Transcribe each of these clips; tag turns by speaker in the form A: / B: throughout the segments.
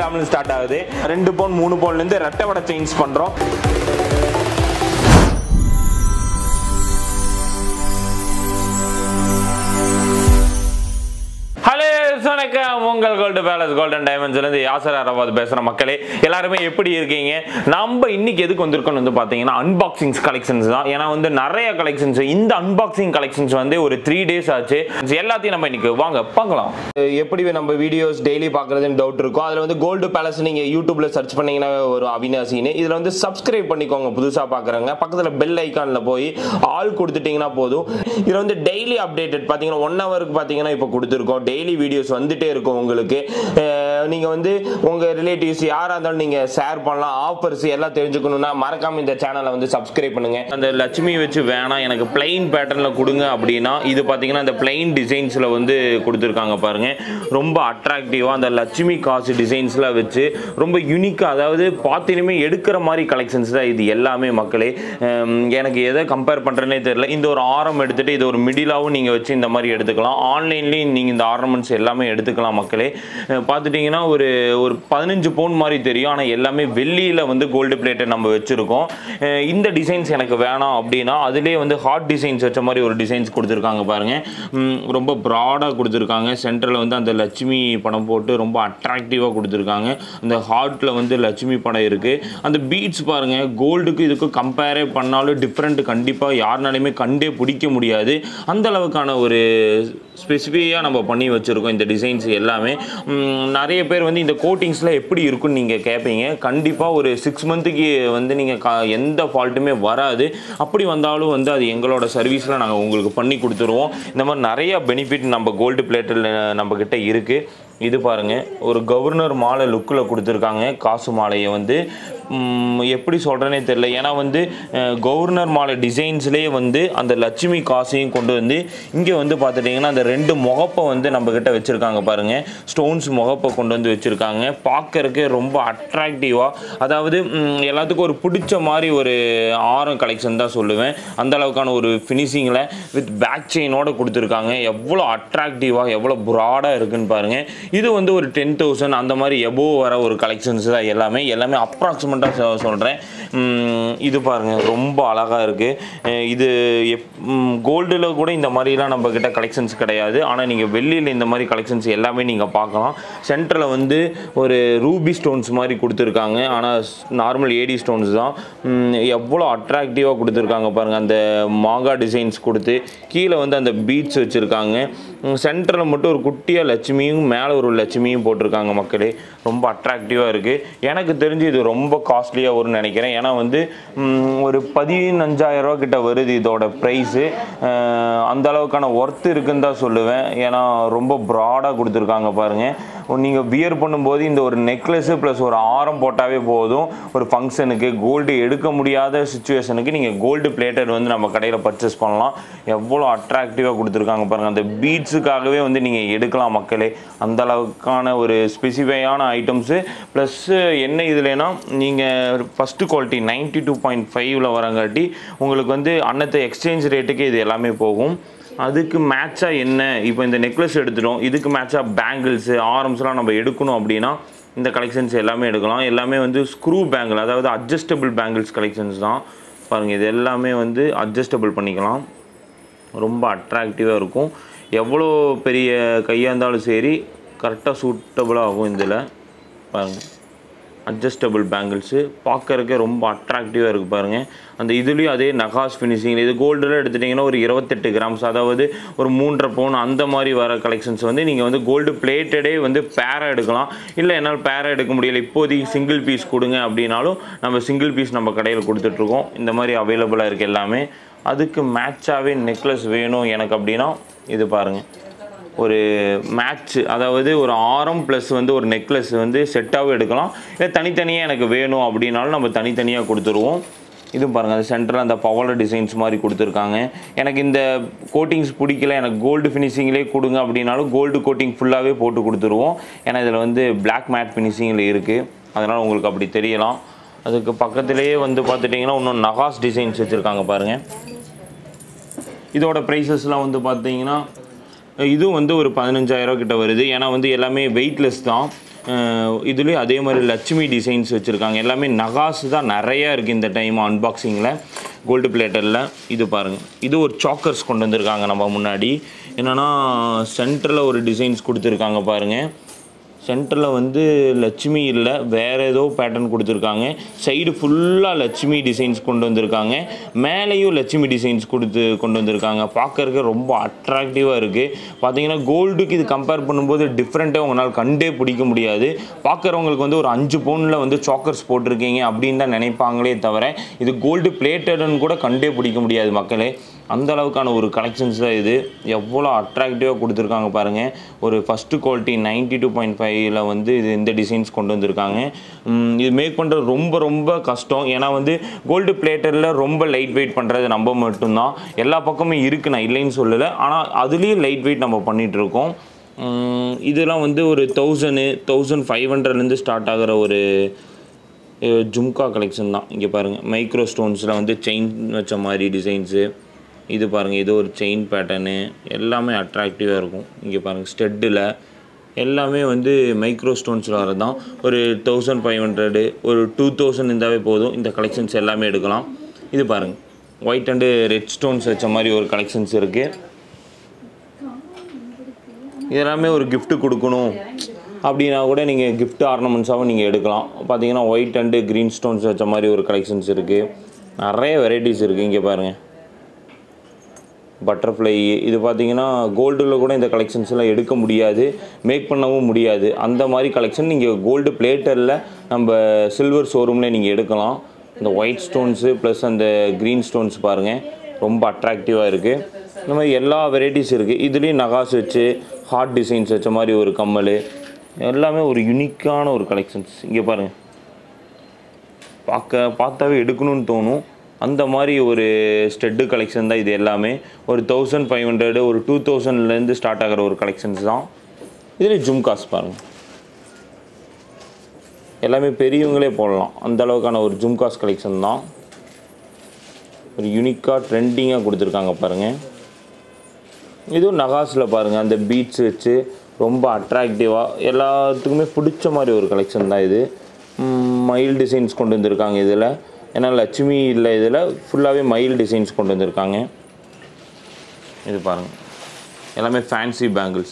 A: இல்லாமல் ஸ்டார்ட் ஆகுது ரெண்டு பவுன் மூணு பவுன்லேருந்து ரெட்டை வடை செயின்ஸ் பண்ணுறோம் ஹலோ வணக்கம் உங்கள் கோல்டு பேலஸ் கோல்டன் டைமண்ட்ஸ்லேருந்து யாசர் அரபாத் பேசுகிற மக்களே எல்லாருமே எப்படி இருக்கீங்க நம்ம இன்னைக்கு எதுக்கு வந்திருக்கோம்னு வந்து பார்த்தீங்கன்னா அன்பாக்சிங்ஸ் கலெக்ஷன்ஸ் தான் ஏன்னா வந்து நிறைய கலெக்ஷன்ஸ் இந்த அன்பாக்சிங் கலெக்ஷன்ஸ் வந்து ஒரு த்ரீ டேஸ் ஆச்சு எல்லாத்தையும் நம்ம இன்னைக்கு வாங்க பார்க்கலாம் எப்படி நம்ம வீடியோஸ் டெய்லி பார்க்குறதுன்னு டவுட் இருக்கும் அதில் வந்து கோல்டு பேலஸ் நீங்கள் யூடியூப்ல சர்ச் பண்ணீங்கன்னா ஒரு அவினாசின்னு இதில் வந்து சப்ஸ்கிரைப் பண்ணிக்கோங்க புதுசாக பார்க்குறவங்க பக்கத்தில் பெல் ஐக்கானில் போய் ஆல் கொடுத்துட்டீங்கன்னா போதும் இதில் வந்து டெய்லி அப்டேட்டட் பார்த்தீங்கன்னா ஒன் ஹவருக்கு பார்த்தீங்கன்னா இப்போ கொடுத்துருக்கோம் டெய்லி வீடியோஸ் வந்துட்டே இருக்கும் உங்களுக்கு அஹ் நீங்க வந்து உங்க ரிலேட்டிவ்ஸ் யாரா இருந்தாலும் நீங்க ஷேர் பண்ணலாம் ஆஃபர்ஸ் எல்லாம் தெரிஞ்சுக்கணும்னா மறக்காம இந்த சேனலை வந்து சப்ஸ்கிரைப் பண்ணுங்க அந்த லட்சுமி வச்சு வேணாம் எனக்கு பிளைன் பேட்டர்ல கொடுங்க அப்படின்னா இது பாத்தீங்கன்னா அந்த பிளைன் டிசைன்ஸ்ல வந்து கொடுத்துருக்காங்க பாருங்க ரொம்ப அட்ராக்டிவா அந்த லட்சுமி காசு டிசைன்ஸ்ல வச்சு ரொம்ப யூனிக்கா அதாவது பார்த்தினுமே எடுக்கிற மாதிரி கலெக்ஷன்ஸ் தான் இது எல்லாமே மக்களே அஹ் எனக்கு எதை கம்பேர் பண்றேனே தெரியல இந்த ஒரு ஆரம் எடுத்துட்டு இது ஒரு மிடிலாவும் நீங்க வச்சு இந்த மாதிரி எடுத்துக்கலாம் ஆன்லைன்லயும் நீங்க இந்த ஆர்னமெண்ட்ஸ் எல்லாமே எடுத்துக்கலாம் மக்களே அஹ் பார்த்துட்டிங்கன்னா ஒரு ஒரு பதினஞ்சு பவுன் மாதிரி தெரியும் ஆனால் எல்லாமே வெள்ளியில் வந்து கோல்டு பிளேட்டை நம்ம வச்சுருக்கோம் அஹ் இந்த டிசைன்ஸ் எனக்கு வேணாம் அப்படின்னா அதுலேயே வந்து ஹார்ட் டிசைன்ஸ் வச்ச மாதிரி ஒரு டிசைன்ஸ் கொடுத்துருக்காங்க பாருங்கள் உம், ரொம்ப ப்ராடாக கொடுத்துருக்காங்க சென்டரில் வந்து அந்த லட்சுமி படம் போட்டு ரொம்ப அட்ராக்டிவாக கொடுத்துருக்காங்க அந்த ஹார்ட்டில் வந்து லட்சுமி படம் இருக்குது அந்த பீட்ஸ் பாருங்கள் கோல்டுக்கு இதுக்கு கம்பேரே பண்ணாலும் டிஃப்ரெண்ட் கண்டிப்பாக யாருனாலையுமே கண்டே பிடிக்க முடியாது அந்த அளவுக்கான ஒரு ஸ்பெசிஃபிக்காக நம்ம பண்ணி வச்சுருக்கோம் இந்த டிசைன்ஸ் எல்லாமே உம், நிறைய பேர் வந்து இந்த கோட்டிங்ஸ்லாம் எப்படி இருக்குன்னு நீங்கள் கேட்பீங்க கண்டிப்பாக ஒரு சிக்ஸ் மந்த்துக்கு வந்து நீங்கள் கா எந்த ஃபால்ட்டுமே வராது அப்படி வந்தாலும் வந்து அது எங்களோட சர்வீஸில் நாங்கள் உங்களுக்கு பண்ணி கொடுத்துருவோம் இந்த மாதிரி நிறைய பெனிஃபிட் நம்ம கோல்டு பிளேட்டில் நம்மக்கிட்ட இருக்குது இது பாருங்க ஒரு கவர்னர் மாலை லுக்கில் கொடுத்துருக்காங்க காசு மாலையை வந்து ம், எப்படி சொல்கிறேனே தெரியல ஏன்னா வந்து அஹ், கவர்னர் மாலை டிசைன்ஸ்லேயே வந்து அந்த லட்சுமி காசையும் கொண்டு வந்து இங்கே வந்து பார்த்துட்டிங்கன்னா அந்த ரெண்டு முகப்பை வந்து நம்மக்கிட்ட வச்சுருக்காங்க பாருங்கள் ஸ்டோன்ஸ் முகப்பை கொண்டு வந்து வச்சுருக்காங்க பார்க்கறதுக்கு ரொம்ப அட்ராக்டிவாக அதாவது ம், எல்லாத்துக்கும் ஒரு பிடிச்ச மாதிரி ஒரு ஆரம் கலெக்ஷன் தான் சொல்லுவேன் அந்த அளவுக்கான ஒரு ஃபினிஷிங்கில் வித் பேக் செயினோட கொடுத்துருக்காங்க எவ்வளோ அட்ராக்டிவாக எவ்வளோ ப்ராடாக இருக்குன்னு பாருங்கள் இது வந்து ஒரு டென் தௌசண்ட் அந்த மாதிரி எபோவ் வர ஒரு கலெக்ஷன்ஸ் தான் எல்லாமே எல்லாமே அப்ராக்சிமேட்டாக சொல்கிறேன் இது பாருங்கள் ரொம்ப அழகாக இருக்குது இது எப் கோல்டில் கூட இந்த மாதிரிலாம் நம்ம கிட்ட கலெக்ஷன்ஸ் கிடையாது ஆனால் நீங்கள் வெள்ளியில் இந்த மாதிரி கலெக்ஷன்ஸ் எல்லாமே நீங்கள் பார்க்கலாம் சென்டரில் வந்து ஒரு ரூபி ஸ்டோன்ஸ் மாதிரி கொடுத்துருக்காங்க ஆனால் நார்மல் ஏடி ஸ்டோன்ஸ் தான் உம், எவ்வளோ அட்ராக்டிவாக கொடுத்துருக்காங்க பாருங்கள் அந்த மாங்கா டிசைன்ஸ் கொடுத்து கீழே வந்து அந்த பீட்ஸ் வச்சுருக்காங்க சென்டரில் மட்டும் ஒரு குட்டியாக லட்சுமியும் மேலே ஒரு லட்சுமியும் போட்டிருக்காங்க மக்களே ரொம்ப அட்ராக்டிவாக இருக்குது எனக்கு தெரிஞ்சு இது ரொம்ப காஸ்ட்லியாக வரும்னு நினைக்கிறேன் ஏன்னா வந்து உம், ஒரு பதினஞ்சாயிரம் ரூபா கிட்ட வருது இதோட ப்ரைஸு அந்த அளவுக்கான ஒர்த் இருக்குன்னு தான் சொல்லுவேன் ஏன்னா ரொம்ப ப்ராடாக கொடுத்துருக்காங்க பாருங்கள் நீங்கள் வியர் பண்ணும்போது இந்த ஒரு நெக்லஸ்ஸு ப்ளஸ் ஒரு ஆரம் போட்டாவே போதும் ஒரு ஃபங்க்ஷனுக்கு கோல்டு எடுக்க முடியாத சுச்சுவேஷனுக்கு நீங்கள் கோல்டு பிளேட்டட் வந்து நம்ம கடையில் பர்ச்சேஸ் பண்ணலாம் எவ்வளோ அட்ராக்டிவாக கொடுத்துருக்காங்க பாருங்கள் அந்த பீட்ஸுக்காகவே வந்து நீங்கள் எடுக்கலாம் மக்களே அந்த அளவுக்கான ஒரு ஸ்பெசிஃபையான ஐட்டம்ஸு ப்ளஸ்ஸு என்ன இதுலனா நீங்கள் first quality ninety two point ஃபைவ்ல வரங்காட்டி உங்களுக்கு வந்து அன்னத்தை எக்ஸ்சேஞ்ச் ரேட்டுக்கு இது எல்லாமே போகும் அதுக்கு மேட்சாக என்ன இப்போ இந்த நெக்லஸ் எடுத்துட்டோம் இதுக்கு மேட்சாக பேங்கிள்ஸு ஆரம்ஸ்லாம் நம்ம எடுக்கணும் அப்படின்னா இந்த கலெக்ஷன்ஸ் எல்லாமே எடுக்கலாம் எல்லாமே வந்து ஸ்க்ரூ பேங்கிள் அதாவது அட்ஜஸ்டபிள் பேங்கிள்ஸ் கலெக்ஷன்ஸ் தான் பாருங்கள் இது எல்லாமே வந்து அட்ஜஸ்டபிள் பண்ணிக்கலாம் ரொம்ப அட்ராக்டிவாக இருக்கும் எவ்வளோ பெரிய கையாக இருந்தாலும் சரி கரெக்டாக சூட்டபுளாக ஆகும் இதில் பாருங்கள் அட்ஜஸ்டபிள் பேங்கிள்ஸு பார்க்கறதுக்கே ரொம்ப அட்ராக்டிவாக இருக்குது பாருங்கள் அந்த இதுலேயும் அதே நகாஸ் ஃபினிஷிங் இது கோல்டில் எடுத்துட்டிங்கன்னா ஒரு இருபத்தெட்டு கிராம்ஸ் அதாவது ஒரு மூன்றரை பவுன் அந்த மாதிரி வர கலெக்ஷன்ஸ் வந்து நீங்கள் வந்து கோல்டு பிளேட்டடே வந்து பேரா எடுக்கலாம் இல்லை என்னால் பேரா எடுக்க முடியல இப்போதைக்கு சிங்கிள் பீஸ் கொடுங்க அப்படின்னாலும் நம்ம சிங்கிள் பீஸ் நம்ம கடையில் கொடுத்துட்ருக்கோம் இந்த மாதிரி அவைலபிளாக இருக்குது எல்லாமே அதுக்கு மேட்சாகவே நெக்லஸ் வேணும் எனக்கு அப்படின்னா இது பாருங்கள் ஒரு மேட்ச் அதாவது ஒரு ஆரம் ப்ளஸ் வந்து ஒரு நெக்லஸ் வந்து செட்டாகவும் எடுக்கலாம் இல்லை தனித்தனியாக எனக்கு வேணும் அப்படின்னாலும் நம்ம தனித்தனியாக கொடுத்துருவோம் இது பாருங்கள் அந்த சென்டரில் அந்த பவள டிசைன்ஸ் மாதிரி கொடுத்துருக்காங்க எனக்கு இந்த கோட்டிங்ஸ் பிடிக்கல எனக்கு கோல்டு ஃபினிஷிங்லேயே கொடுங்க அப்படின்னாலும் கோல்டு கோட்டிங் ஃபுல்லாகவே போட்டு கொடுத்துருவோம் ஏன்னா இதில் வந்து பிளாக் மேட் ஃபினிஷிங்கில் இருக்குது அதனால் உங்களுக்கு அப்படி தெரியலாம் அதுக்கு பக்கத்துலேயே வந்து பார்த்துட்டிங்கன்னா இன்னும் நகாஸ் டிசைன்ஸ் வச்சுருக்காங்க பாருங்கள் இதோட ப்ரைஸஸ்லாம் வந்து பார்த்தீங்கன்னா இதுவும் வந்து ஒரு பதினஞ்சாயிரம் கிட்ட வருது ஏன்னா வந்து எல்லாமே வெயிட்லெஸ் தான் இதுலேயும் அதே மாதிரி லட்சுமி டிசைன்ஸ் வச்சுருக்காங்க எல்லாமே நகாஸ் தான் நிறையா இருக்குது இந்த டைம் அன்பாக்சிங்கில் கோல்டு பிளேட்டரில் இது பாருங்கள் இது ஒரு சாக்கர்ஸ் கொண்டு வந்திருக்காங்க நம்ம முன்னாடி என்னென்னா சென்டரில் ஒரு டிசைன்ஸ் கொடுத்துருக்காங்க பாருங்கள் சென்டரில் வந்து லட்சுமி இல்லை வேறு ஏதோ பேட்டர்ன் கொடுத்துருக்காங்க சைடு ஃபுல்லாக லட்சுமி டிசைன்ஸ் கொண்டு வந்திருக்காங்க மேலேயும் லட்சுமி டிசைன்ஸ் கொடுத்து கொண்டு வந்திருக்காங்க பார்க்கறதுக்கு ரொம்ப அட்ராக்டிவாக இருக்குது பார்த்தீங்கன்னா கோல்டுக்கு இது கம்பேர் பண்ணும்போது டிஃப்ரெண்ட்டாக உங்களால் கண்டே பிடிக்க முடியாது பார்க்குறவங்களுக்கு வந்து ஒரு அஞ்சு பவுனில் வந்து சாக்கர்ஸ் போட்டிருக்கீங்க அப்படின்னு தான் நினைப்பாங்களே தவிர இது கோல்டு பிளேட்டட்னு கூட கண்டே பிடிக்க முடியாது மக்களே அந்த அளவுக்கான ஒரு கலெக்ஷன்ஸ் தான் இது எவ்வளோ அட்ராக்டிவாக கொடுத்துருக்காங்க பாருங்கள் ஒரு first quality ninety two point ஃபைவ்ல வந்து இது இந்த டிசைன்ஸ் கொண்டு வந்திருக்காங்க உம், இது மேக் பண்ணுறது ரொம்ப ரொம்ப கஷ்டம் ஏன்னா வந்து கோல்டு பிளேட்டரில் ரொம்ப லைட் வெயிட் பண்ணுறது நம்ம மட்டும்தான் எல்லா பக்கமும் இருக்குது நான் இல்லைன்னு சொல்லலை ஆனால் அதுலேயும் லைட் வெயிட் நம்ம பண்ணிகிட்டு இருக்கோம் உம், இதெல்லாம் வந்து ஒரு தௌசண்ட் தௌசண்ட் ஃபைவ் ஹண்ட்ரட்லேருந்து ஸ்டார்ட் ஆகிற ஒரு அஹ், ஜும்கா கலெக்ஷன் தான் இங்கே பாருங்கள் மைக்ரோ ஸ்டோன்ஸில் வந்து செயின் வச்ச மாதிரி டிசைன்ஸு இது பாருங்கள் இது ஒரு செயின் பேட்டர்னு எல்லாமே அட்ராக்டிவாக இருக்கும் இங்கே பாருங்கள் ஸ்டெட்டில் எல்லாமே வந்து மைக்ரோ ஸ்டோன்ஸில் வரது தான் ஒரு தௌசண்ட் ஃபைவ் ஹண்ட்ரடு ஒரு டூ தௌசண்ட் இருந்தாவே போதும் இந்த கலெக்ஷன்ஸ் எல்லாமே எடுக்கலாம் இது பாருங்கள் ஒயிட் அண்டு ரெட் ஸ்டோன்ஸ் வச்ச மாதிரி ஒரு கலெக்ஷன்ஸ் இருக்குது இதெல்லாமே ஒரு gift கொடுக்கணும் அப்படின்னா கூட நீங்கள் gift ஆர்னமெண்ட்ஸாகவும் நீங்கள் எடுக்கலாம் பார்த்தீங்கன்னா ஒயிட் அண்டு க்ரீன் ஸ்டோன்ஸ் வச்ச மாதிரி ஒரு கலெக்ஷன்ஸ் இருக்குது நிறைய வெரைட்டிஸ் இருக்குது இங்கே பாருங்கள் பட்டர்ஃப்ளை இது பார்த்தீங்கன்னா கோல்டில் கூட இந்த கலெக்ஷன்ஸ்லாம் எடுக்க முடியாது மேக் பண்ணவும் முடியாது அந்த மாதிரி கலெக்ஷன் நீங்கள் கோல்டு பிளேட்டரில் நம்ம சில்வர் ஷோரூமில் நீங்கள் எடுக்கலாம் இந்த ஒயிட் ஸ்டோன்ஸு ப்ளஸ் அந்த க்ரீன் ஸ்டோன்ஸ் பாருங்கள் ரொம்ப அட்ராக்டிவாக இருக்குது இந்த மாதிரி எல்லா வெரைட்டிஸ் இருக்குது இதுலேயும் நகாஸ் வச்சு ஹார்ட் டிசைன்ஸ் வச்ச மாதிரி ஒரு கம்மல் எல்லாமே ஒரு யுனிக்கான ஒரு கலெக்ஷன்ஸ் இங்கே பாருங்கள் பார்க்க பார்த்தாவே எடுக்கணும்னு தோணும் அந்த மாதிரி ஒரு ஸ்டெட்டு கலெக்ஷன் தான் இது எல்லாமே ஒரு தௌசண்ட் ஃபைவ் ஹண்ட்ரடு ஒரு டூ தௌசண்ட்லேருந்து ஸ்டார்ட் ஆகிற ஒரு கலெக்ஷன்ஸ் தான் இதில் ஜும்காஸ் பாருங்கள் எல்லாமே பெரியவங்களே போடலாம் அந்த அளவுக்கான ஒரு ஜும்காஸ் கலெக்ஷன் தான் ஒரு யூனிக்காக ட்ரெண்டிங்காக கொடுத்துருக்காங்க பாருங்கள் இதுவும் நகாஸில் பாருங்கள் அந்த பீட்ஸ் வச்சு ரொம்ப அட்ராக்டிவாக எல்லாத்துக்குமே பிடிச்ச மாதிரி ஒரு கலெக்ஷன் தான் இது மயில் டிசைன்ஸ் கொண்டு வந்திருக்காங்க இதில் ஏன்னா லட்சுமி இல்லை இதில் ஃபுல்லாகவே மயில் டிசைன்ஸ் கொண்டு வந்திருக்காங்க இது பாருங்கள் எல்லாமே ஃபேன்சி பேங்கிள்ஸ்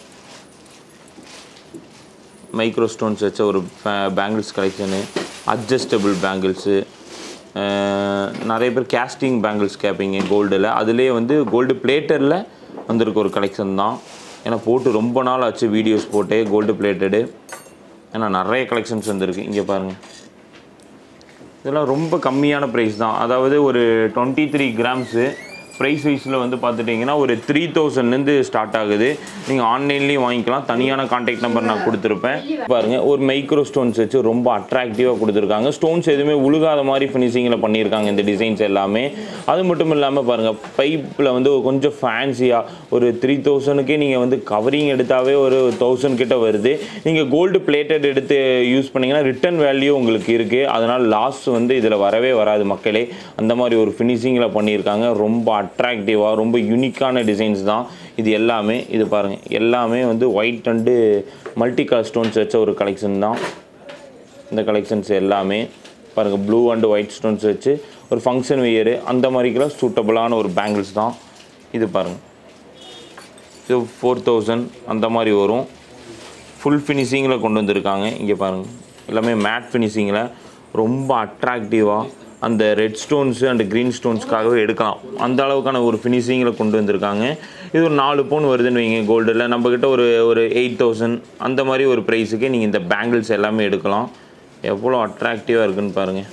A: மைக்ரோ ஸ்டோன்ஸ் வச்ச ஒரு பேங்கிள்ஸ் கலெக்ஷனு அட்ஜஸ்டபிள் பேங்கிள்ஸு நிறைய பேர் கேஸ்டிங் பேங்கிள்ஸ் கேட்பீங்க கோல்டில் அதுலேயே வந்து கோல்டு பிளேட்டரில் வந்திருக்க ஒரு கலெக்ஷன் தான் ஏன்னா போட்டு ரொம்ப நாள் ஆச்சு வீடியோஸ் போட்டே கோல்டு பிளேட்டடு ஏன்னா நிறைய கலெக்ஷன்ஸ் வந்திருக்கு இங்கே பாருங்கள் இதெல்லாம் ரொம்ப கம்மியான ப்ரைஸ் தான் அதாவது ஒரு டுவெண்ட்டி த்ரீ கிராம்ஸு ப்ரைஸ் வைஸில் வந்து பார்த்துட்டிங்கன்னா ஒரு த்ரீ தௌசண்ட்லேருந்து ஸ்டார்ட் ஆகுது நீங்கள் ஆன்லைன்லேயும் வாங்கிக்கலாம் தனியான காண்டாக்ட் நம்பர் நான் கொடுத்துருப்பேன் பாருங்கள் ஒரு மைக்ரோ ஸ்டோன்ஸ் வச்சு ரொம்ப அட்ராக்டிவாக கொடுத்துருக்காங்க ஸ்டோன்ஸ் எதுவுமே உழுகாத மாதிரி ஃபினிஷிங்கில் பண்ணியிருக்காங்க இந்த டிசைன்ஸ் எல்லாமே அது மட்டும் இல்லாமல் பாருங்கள் பைப்பில் வந்து கொஞ்சம் ஃபேன்சியாக ஒரு த்ரீ தௌசண்ட்க்கே நீங்கள் வந்து கவரிங் எடுத்தாவே ஒரு தௌசண்ட் கிட்ட வருது நீங்கள் கோல்டு பிளேட்டட் எடுத்து யூஸ் பண்ணிங்கன்னா ரிட்டர்ன் வேல்யூ உங்களுக்கு இருக்குது அதனால் லாஸ் வந்து இதில் வரவே வராது மக்களே அந்த மாதிரி ஒரு ஃபினிஷிங்கில் பண்ணியிருக்காங்க ரொம்ப அட்ராக்டிவாக ரொம்ப யூனிக்கான டிசைன்ஸ் தான் இது எல்லாமே இது பாருங்கள் எல்லாமே வந்து white and multi colour stones வச்ச ஒரு கலெக்ஷன் தான் இந்த கலெக்ஷன்ஸ் எல்லாமே பாருங்கள் ப்ளூ அண்டு ஒயிட் ஸ்டோன்ஸ் வச்சு ஒரு ஃபங்க்ஷன் வியரு அந்த மாதிரிக்கெல்லாம் சூட்டபுளான ஒரு பேங்கிள்ஸ் தான் இது பாருங்கள் இது ஃபோர் தௌசண்ட் அந்த மாதிரி வரும் ஃபுல் ஃபினிஷிங்கில் கொண்டு வந்திருக்காங்க இங்கே பாருங்கள் எல்லாமே மேட் ஃபினிஷிங்கில் ரொம்ப அட்ராக்டிவாக அந்த ரெட் ஸ்டோன்ஸு அண்ட் க்ரீன் ஸ்டோன்ஸ்க்காகவே எடுக்கலாம் அந்த அளவுக்கான ஒரு ஃபினிஷிங்கில் கொண்டு வந்திருக்காங்க இது ஒரு நாலு பவுன் வருதுன்னு வைங்க கோல்டில் நம்மக்கிட்ட ஒரு ஒரு எயிட் தௌசண்ட் அந்த மாதிரி ஒரு ப்ரைஸுக்கே நீங்கள் இந்த பேங்கிள்ஸ் எல்லாமே எடுக்கலாம் எவ்வளோ அட்ராக்டிவாக இருக்குன்னு பாருங்கள்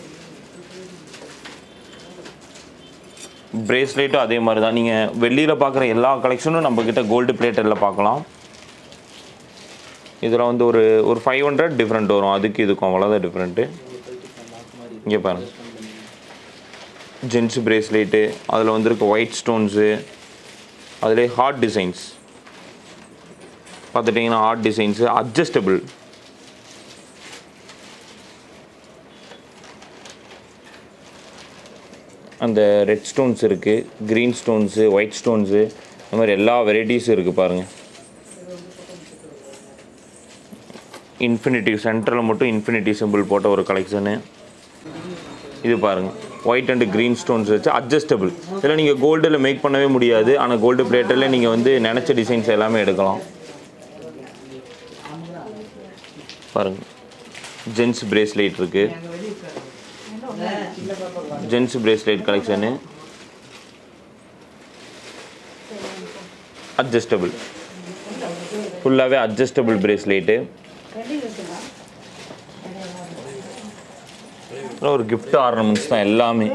A: பிரேஸ்லெட்டும் அதே மாதிரி தான் நீங்கள் வெளியில் பார்க்குற எல்லா கலெக்ஷனும் நம்மக்கிட்ட கோல்டு பிளேட்டரில் பார்க்கலாம் இதில் வந்து ஒரு ஒரு ஃபைவ் ஹண்ட்ரட் டிஃப்ரெண்ட் வரும் அதுக்கு இதுக்கும் அவ்வளோதான் டிஃப்ரெண்ட்டு இங்கே பாருங்கள் ஜென்ஸ் பிரேஸ்லெட்டு அதில் வந்திருக்க ஒயிட் ஸ்டோன்ஸு அதிலே ஹார்ட் டிசைன்ஸ் பார்த்துட்டிங்கன்னா ஹார்ட் டிசைன்ஸு அட்ஜஸ்டபிள் அந்த ரெட் ஸ்டோன்ஸ் இருக்குது க்ரீன் ஸ்டோன்ஸு ஒயிட் ஸ்டோன்ஸு இந்த மாதிரி எல்லா வெரைட்டிஸும் இருக்குது பாருங்கள் இன்ஃபினிட்டிவ் சென்டரில் மட்டும் இன்ஃபினிட்டி சிம்பிள் போட்ட ஒரு கலெக்ஷனு இது பாருங்க ஒயிட் அண்ட் க்ரீன் ஸ்டோன்ஸ் வச்சு அட்ஜஸ்டபிள் இதில் நீங்கள் கோல்டில் மேக் பண்ணவே முடியாது ஆனால் கோல்டு பிளேட்டில் நீங்கள் வந்து நினச்ச டிசைன்ஸ் எல்லாமே எடுக்கலாம் பாருங்க ஜென்ஸ் பிரேஸ்லெட் இருக்கு ஜென்ஸ் பிரேஸ்லெட் கலெக்ஷனு அட்ஜஸ்டபிள் ஃபுல்லாகவே அட்ஜஸ்டபிள் பிரேஸ்லெட்டு ஒரு கிஃப்ட் ஆர்னமெண்ட்ஸ் தான் எல்லாமே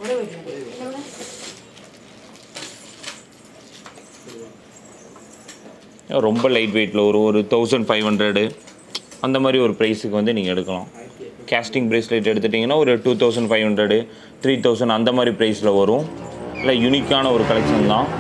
A: ரொம்ப லைட் வெயிட்டில் ஒரு ஒரு தௌசண்ட் ஃபைவ் ஹண்ட்ரடு அந்த மாதிரி ஒரு ப்ரைஸுக்கு வந்து நீங்கள் எடுக்கலாம் கேஸ்டிங் பிரேஸ்லெட் எடுத்துட்டிங்கன்னா ஒரு two thousand five hundred three thousand அந்த மாதிரி ப்ரைஸில் வரும் இல்லை யூனிக்கான ஒரு கலெக்ஷன் தான்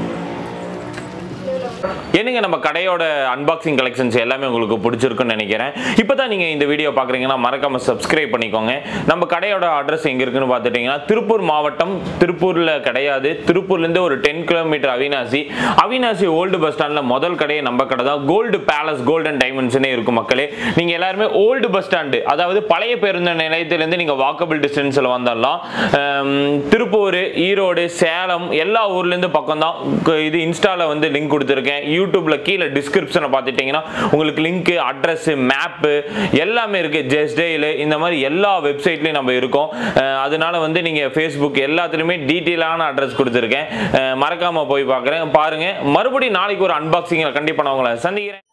A: என்னங்க நம்ம கடையோட அன்பாக்சிங் கலெக்ஷன்ஸ் எல்லாமே உங்களுக்கு பிடிச்சிருக்குன்னு நினைக்கிறேன் இப்போ தான் நீங்கள் இந்த வீடியோ பார்க்குறீங்கன்னா மறக்காம சப்ஸ்கிரைப் பண்ணிக்கோங்க நம்ம கடையோட அட்ரஸ் எங்கே இருக்குன்னு பார்த்துட்டிங்கன்னா திருப்பூர் மாவட்டம் திருப்பூரில் கிடையாது திருப்பூர்லேருந்து ஒரு ten kilometre Avinashi Avinashi old bus ஸ்டாண்டில் முதல் கடையே நம்ம கடை தான் கோல்டு பேலஸ் கோல்டன் டைமண்ட்ஸ்னே இருக்கும் மக்களே நீங்கள் எல்லாருமே ஓல்டு பஸ் ஸ்டாண்டு அதாவது பழைய பேருந்து நிலையத்திலேருந்து நீங்கள் வாக்கபிள் டிஸ்டன்ஸில் வந்துடலாம் ஆம், திருப்பூர் ஈரோடு சேலம் எல்லா ஊர்லேருந்து பக்கம் தான் இது இன்ஸ்டாவில் வந்து லிங்க் கொடுத்துருக்கேன் யூடியூப்ல கீழே டிஸ்கிரிப்ஷனை பார்த்துட்டிங்கன்னா உங்களுக்கு லிங்க் அட்ரஸ் மேப்பு எல்லாமே இருக்கு ஜெஸ்டெயில் இந்த மாதிரி எல்லா வெப்சைட்லையும் நம்ம இருக்கோம் அஹ் அதனால வந்து நீங்கள் ஃபேஸ்புக் எல்லாத்துலேயுமே டீட்டெயிலான அட்ரஸ் கொடுத்துருக்கேன் அஹ் மறக்காம போய் பார்க்குறேன் பாருங்க மறுபடியும் நாளைக்கு ஒரு அன்பாக்சிங்கில் கண்டிப்பாக நான் உங்களை சந்திக்கிறேன்